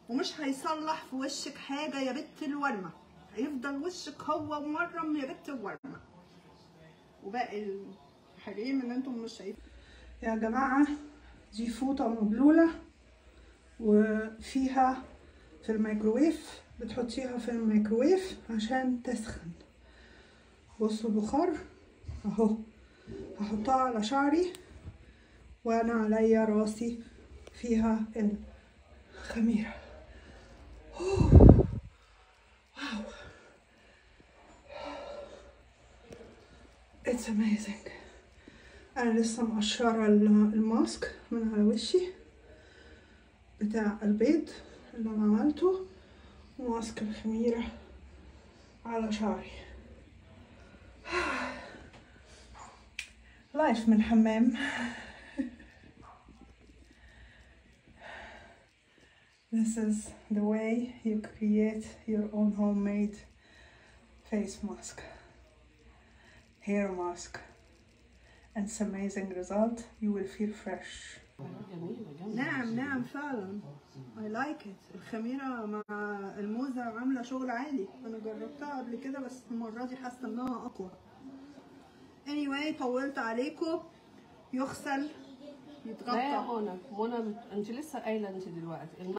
ومش هيصلح في وشك حاجه يا بت الورمه هيفضل وشك هو مورم يا بت الورمه وباقي الحريم اللي انتم مش شايفين يا جماعه دي فوطه مبلوله وفيها في الميكروويف بتحطيها في الميكروويف عشان تسخن بصوا البخار اهو هحطها على شعري وانا عليا راسي فيها الخميره أوه. واو It's amazing انا لسه مقشره ال- الماسك من على وشي بتاع البيض اللي انا عملته وماسك الخميره على شعري لايف من حمام This is the way you create your own homemade face mask, hair mask, and it's amazing result. You will feel fresh. جميلة جميلة نعم نعم فعلا I like it الخميرة مع الموزة عاملة شغل عالي أنا جربتها قبل كده بس المرة دي حاسة إنها أقوى anyway طولت عليكم يغسل لا يا يتغطى منى منى بت... انت لسه قايله انت دلوقتي